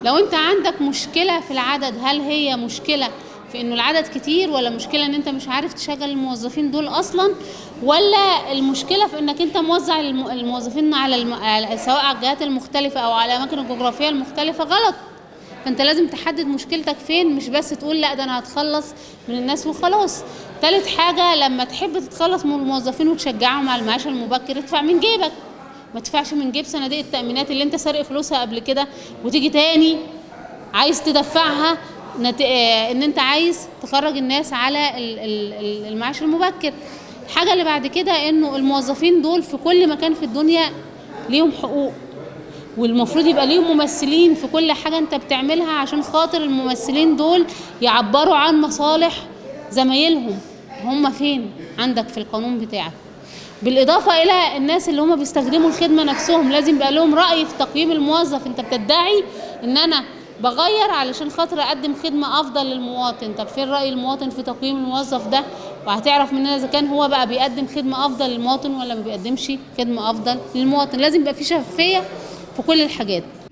لو انت عندك مشكلة في العدد هل هي مشكلة في انه العدد كتير ولا مشكلة ان انت مش عارف تشغل الموظفين دول اصلا ولا المشكلة في انك انت موزع الم- الموظفين على, الم... على سواء على الجهات المختلفة او على الاماكن الجغرافية المختلفة غلط فانت لازم تحدد مشكلتك فين مش بس تقول لا ده انا هتخلص من الناس وخلاص تالت حاجة لما تحب تتخلص من الموظفين وتشجعهم على المعاش المبكر ادفع من جيبك ما تدفعش من جيب صناديق التأمينات اللي انت سارق فلوسها قبل كده وتيجي تاني عايز تدفعها نت... آه، ان انت عايز تخرج الناس على ال- ال- ال- المعاش المبكر الحاجة اللي بعد كده انه الموظفين دول في كل مكان في الدنيا ليهم حقوق والمفروض يبقى ليهم ممثلين في كل حاجة انت بتعملها عشان خاطر الممثلين دول يعبروا عن مصالح زمايلهم هم فين عندك في القانون بتاعك بالإضافة إلى الناس اللي هم بيستخدموا الخدمة نفسهم لازم يبقى لهم رأي في تقييم الموظف انت بتدعي ان انا بغير علشان خاطر اقدم خدمة افضل للمواطن طب فين رأي المواطن في تقييم الموظف ده وهتعرف مننا اذا كان هو بقى بيقدم خدمة افضل للمواطن ولا ما بيقدمش خدمة افضل للمواطن لازم يبقى في شفافية في كل الحاجات